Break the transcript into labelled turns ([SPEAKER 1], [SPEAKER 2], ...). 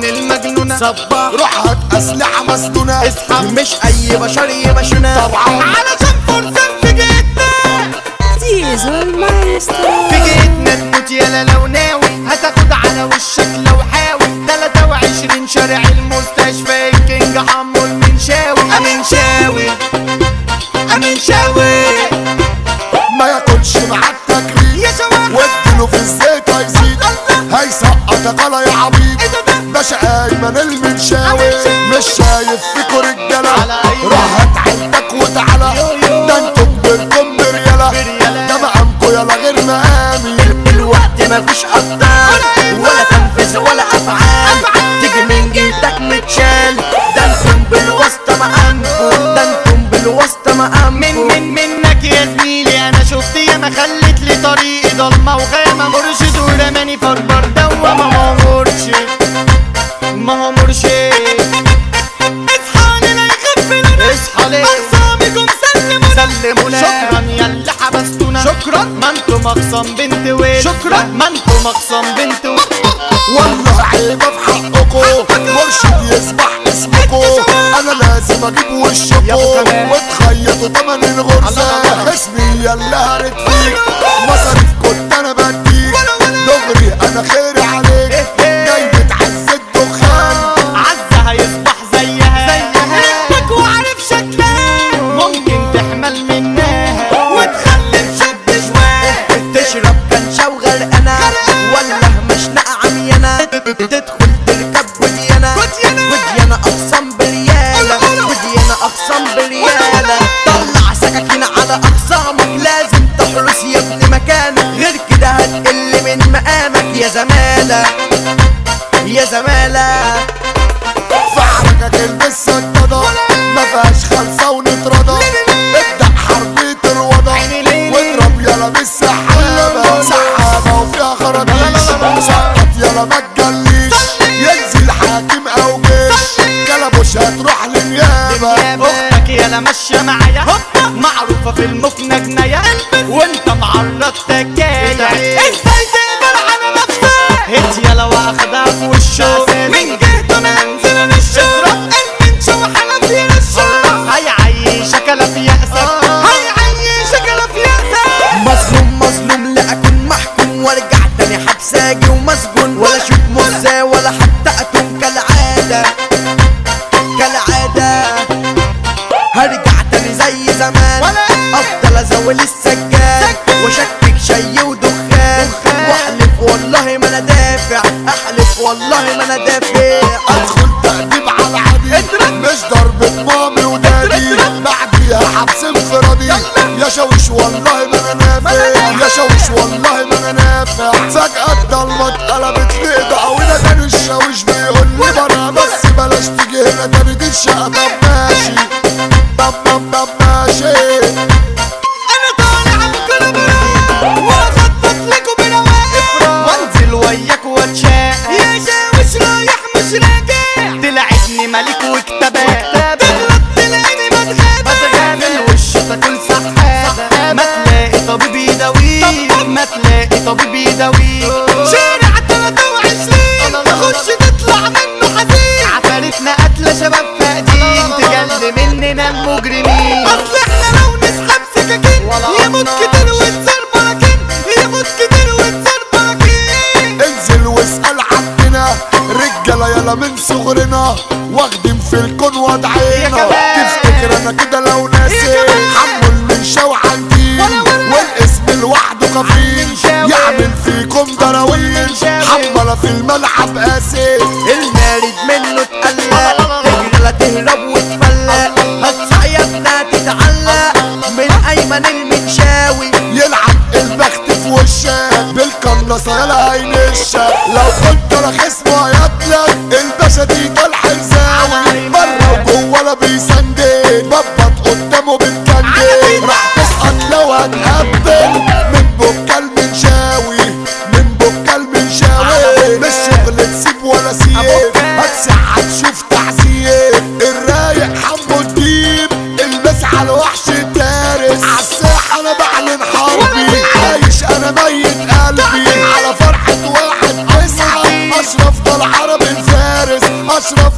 [SPEAKER 1] من المجنونة
[SPEAKER 2] صباح روح هات اسلحه مسنونه
[SPEAKER 1] اصحى
[SPEAKER 2] مش اي بشر يبشونا
[SPEAKER 1] طبعا علشان فرصة في جيتنا
[SPEAKER 3] Diesel Maestro.
[SPEAKER 1] في جيتنا تموت يالا لو ناوي هتاخد على وشك لو حاول 23 شارع المستشفى الكينج حمو المنشاوي امين شاوي امين شاوي
[SPEAKER 2] ما ياكلش معاك تكريم
[SPEAKER 1] يا شباب
[SPEAKER 2] واديله في الزيت هيزيد هيسقطك على يا عبيد باشا ايمن المنشاوي مش شايف فيكوا رجاله
[SPEAKER 1] على أي
[SPEAKER 2] روح هات عيلتك وتعالى ده انتم كبركم برياله
[SPEAKER 1] بريالة.
[SPEAKER 2] ده مقامكوا يلا غير مقامي
[SPEAKER 4] الوقت مفيش قدام ولا تنفيذ ولا افعال تيجي من جلدك متشال ده انتم بالواسطة مقامكم ده انتم بالواسطة
[SPEAKER 1] من
[SPEAKER 4] مقامكم
[SPEAKER 1] من منك يا زميلي انا شفت ياما خلت لي طريقي ضلمه وغامه مرشد ورماني في اكبر دوامه ما هو مرشد ما هو مرشد اصحى لنا يخف لنا اصحى ليه اقسامكم سلمونا سلمونا شكرا يا اللي حبستونا شكرا ما انتم اقسام بنت ويل شكرا ما انتم اقسام بنت ويل
[SPEAKER 2] والله عيبه في حقكوا مرشد يسبح اسمكوا انا لازم اجيب
[SPEAKER 1] يا أبو
[SPEAKER 2] وشكوا
[SPEAKER 1] كمال.
[SPEAKER 2] وتخيطوا تمن الغرزه اسمي يلا هرت فيك مصاريف كنت انا بديك دغري انا خيري عليك جاي بتعز الدخان
[SPEAKER 1] عزة هيصبح زيها ربك وعارف شكلها ممكن تحمل منها وتخلف شاب شواه
[SPEAKER 4] تشرب كنشة وغرقانة ولا مشنقة عميانة تدخل تركب وديانة وديانة أقسام بريالة وديانة أقسام بريالة طلع سكاكين على أقسامك لازم تحرس يا ابن مكانك غير كده هتقل من مقامك يا زمالة يا زمالة
[SPEAKER 2] فعركك البس الضدا ما فيهاش خلصه ونترضى ابدأ حربية الوضع واضرب يلا بالسحابة سحابة وفيها خراطيش سقط يلا ما تجليش ينزل حاكم او جيش كلبوش هتروح للنيابة
[SPEAKER 1] اختك يالا ماشية معايا معروفة في المكنة جناية وانت معرض تكاية ازاي تقدر على نفسك هت يالا واخدها في وشه من جهته منزل الشهرة من شو حنفي الشهرة هيعيشك لا في يأسك هيعيشك لا في يأسك
[SPEAKER 4] مظلوم مظلوم لا اكون محكوم وارجع تاني حبساجي ومسجون ولا اشوف مزة ولا حتى اتوم كالعادة كالعادة هرجع تاني زي زمان افضل ازول السجاد واشكك شي ودخان واحلف والله ما انا دافع احلف والله ما انا دافع
[SPEAKER 2] ادخل تأديب على العديد مش ضربة مامي ودادي بعديها حبس انفرادي يا شوش والله ما انا نافع يا شوش والله ما انا نافع فجأة الضلمة اتقلبت لقيت او تاني الشاويش بيقول لي برا بس بلاش تيجي هنا تاني دي الشقة طب ماشي طب طب طب ماشي
[SPEAKER 1] انا طالع بكره براق واخطط لكم برواق وانزل وياك واتشاق يا شاوش رايح مش راجع تلعبني ملك وكتابات تغلط تلاقيني بتغابى بتغابى الوش تاكل سحابة ما تلاقي طبيب يداويك ما تلاقي طبيب يداويك شارع 23 تخش تطلع منه حزين عفارتنا قتلة شباب فاقدين تجل مننا المجرمين اصل احنا لو نسحب سكاكين يموت كتير وتصير براكين يموت كتير وتصير براكين
[SPEAKER 2] انزل واسأل عبدنا رجالة يلا من صغرنا واخدين في الكون
[SPEAKER 1] يا
[SPEAKER 2] وضعينا
[SPEAKER 1] كمان.
[SPEAKER 2] تفتكر انا كده لو ناسي
[SPEAKER 1] يا كمان.
[SPEAKER 2] حمل من شو عندين والاسم لوحده كفيل
[SPEAKER 1] شاوي.
[SPEAKER 2] يعمل فيكم دراوين
[SPEAKER 1] شاوي.
[SPEAKER 2] حملة في الملعب قاسي
[SPEAKER 4] المارد منه اتقلق تجري لا تهرب وتفلق هتصيطنا تتعلق من ايمن المنشاوي
[SPEAKER 2] يلعب البخت في وشك بالقناصة يلا هينشك لو كنت رخيص ما يطلق الباشا دي طالع حزام بره وجوه لا بيسندل ببط قدامه بالكندل راح تسقط لو هتقبل من بكال من شاوي من بكال من شاوي مش شغل تسيب ولا اشرف